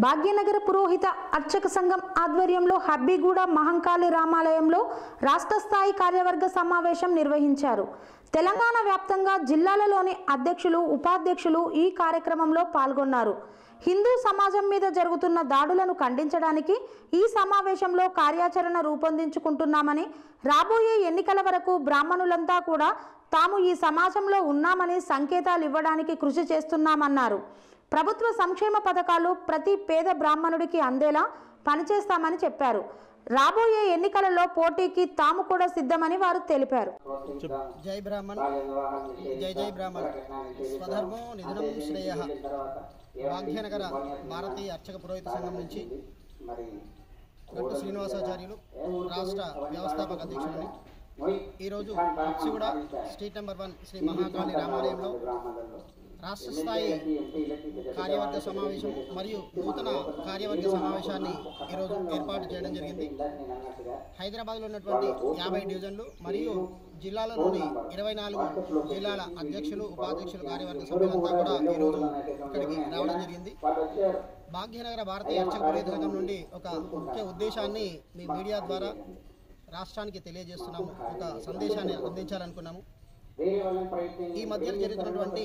భాగ్యనగర పురోహిత అర్చక సంఘం ఆధ్వర్యంలో హబ్బిగూడ మహంకాళి రామాలయంలో రాష్ట్ర స్థాయి కార్యవర్గ సమావేశం నిర్వహించారు తెలంగాణ వ్యాప్తంగా జిల్లాలలోని అధ్యక్షులు ఉపాధ్యక్షులు ఈ కార్యక్రమంలో పాల్గొన్నారు హిందూ సమాజం మీద జరుగుతున్న దాడులను ఖండించడానికి ఈ సమావేశంలో కార్యాచరణ రూపొందించుకుంటున్నామని రాబోయే ఎన్నికల వరకు బ్రాహ్మణులంతా కూడా తాము ఈ సమాజంలో ఉన్నామని సంకేతాలు ఇవ్వడానికి కృషి చేస్తున్నామన్నారు ప్రభుత్వ సంక్షేమ పథకాలు ప్రతి పేద బ్రాహ్మణుడికి అందేలా పనిచేస్తామని చెప్పారు రాబోయే ఎన్నికలలో పోటీకి తాము కూడా సిద్ధమని వారు తెలిపారు జై బ్రాహ్మణ్ జై జై బ్రాహ్మణ్ స్వధర్మో నిధనం శ్రేయ భాగ్యనగర భారతీయ అర్చక పురోహిత సంఘం నుంచి గట్టు శ్రీనివాసాచార్యులు రాష్ట్ర వ్యవస్థాపక అధ్యక్షుడిని ఈరోజు కూడా street number one Shri Mahakali రామాలయంలో రాష్ట్ర స్థాయి కార్యవర్గ సమావేశం మరియు నూతన కార్యవర్గ సమావేశాన్ని ఈరోజు ఏర్పాటు చేయడం జరిగింది హైదరాబాద్లో ఉన్నటువంటి యాభై డివిజన్లు మరియు జిల్లాలలోని ఇరవై నాలుగు జిల్లాల అధ్యక్షులు ఉపాధ్యక్షులు కార్యవర్గ సభ్యులంతా కూడా ఈరోజు ఇక్కడికి రావడం జరిగింది భాగ్యనగర భారతీయ అర్చక పురోహిత సంఘం నుండి ఒక ముఖ్య ఉద్దేశాన్ని మీ మీడియా ద్వారా రాష్ట్రానికి తెలియజేస్తున్నాము ఒక సందేశాన్ని అందించాలనుకున్నాము ఈ మధ్య జరుగుతున్నటువంటి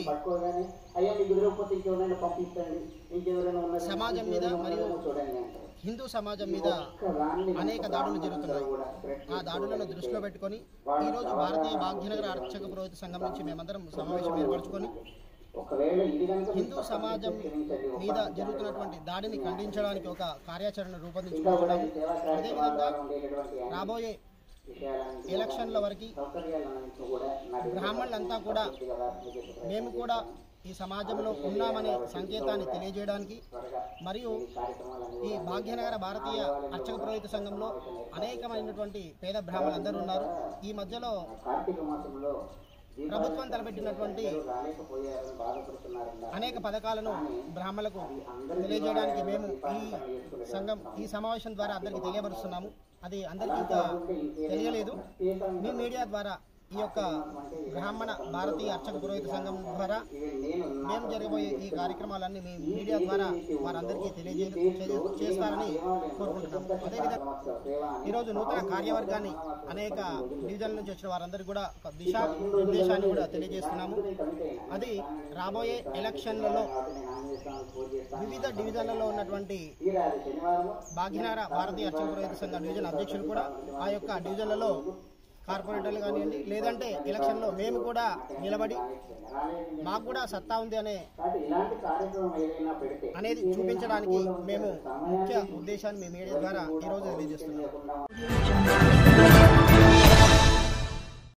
సమాజం మీద మరియు హిందూ సమాజం మీద అనేక దాడులు జరుగుతున్నాయి ఆ దాడులను దృష్టిలో పెట్టుకొని ఈరోజు భారతీయ భాగ్యనగర అర్చక పురోహిత సంఘం నుంచి మేమందరం సమావేశం ఏర్పరచుకొని హిందూ సమాజం మీద జరుగుతున్నటువంటి దాడిని ఖండించడానికి ఒక కార్యాచరణ రూపొందించుకుంటున్నాము అదేవిధంగా రాబోయే ఎలక్షన్ల వరకు బ్రాహ్మణులంతా కూడా మేము కూడా ఈ సమాజంలో ఉన్నామనే సంకేతాన్ని తెలియజేయడానికి మరియు ఈ భాగ్యనగర భారతీయ అర్చక పురోహిత సంఘంలో అనేకమైనటువంటి పేద బ్రాహ్మణులు అందరూ ఉన్నారు ఈ మధ్యలో ప్రభుత్వం తలపెట్టినటువంటి అనేక పథకాలను బ్రాహ్మణులకు తెలియజేయడానికి మేము ఈ సంఘం ఈ సమావేశం ద్వారా అందరికీ తెలియపరుస్తున్నాము అది అందరికీ ఇంకా తెలియలేదు మీ మీడియా ద్వారా ఈ యొక్క బ్రాహ్మణ భారతీయ అర్చక పురోహిత సంఘం ద్వారా మేము జరగబోయే ఈ కార్యక్రమాలన్నీ మీ మీడియా ద్వారా వారందరికీ తెలియజే చే- చేస్తారని కోరుకుంటున్నాము అదేవిధంగా ఈరోజు నూతన కార్యవర్గాన్ని అనేక డివిజన్ల నుంచి వచ్చిన వారందరికీ కూడా ఒక దిశా నిర్దేశాన్ని కూడా తెలియజేస్తున్నాము అది రాబోయే ఎలక్షన్లలో వివిధ డివిజన్లలో ఉన్నటువంటి భాగ్యనగర భారతీయ అర్చక పురోహిత సంఘ డివిజన్ అధ్యక్షులు కూడా ఆ యొక్క డివిజన్లలో కార్పొరేటర్లు కానివ్వండి లేదంటే ఎలక్షన్లో మేము కూడా నిలబడి మాకు కూడా సత్తా ఉంది అనే అనేది చూపించడానికి మేము ముఖ్య ఉద్దేశాన్ని మీ మీడియా ద్వారా ఈరోజు తెలియజేస్తున్నాం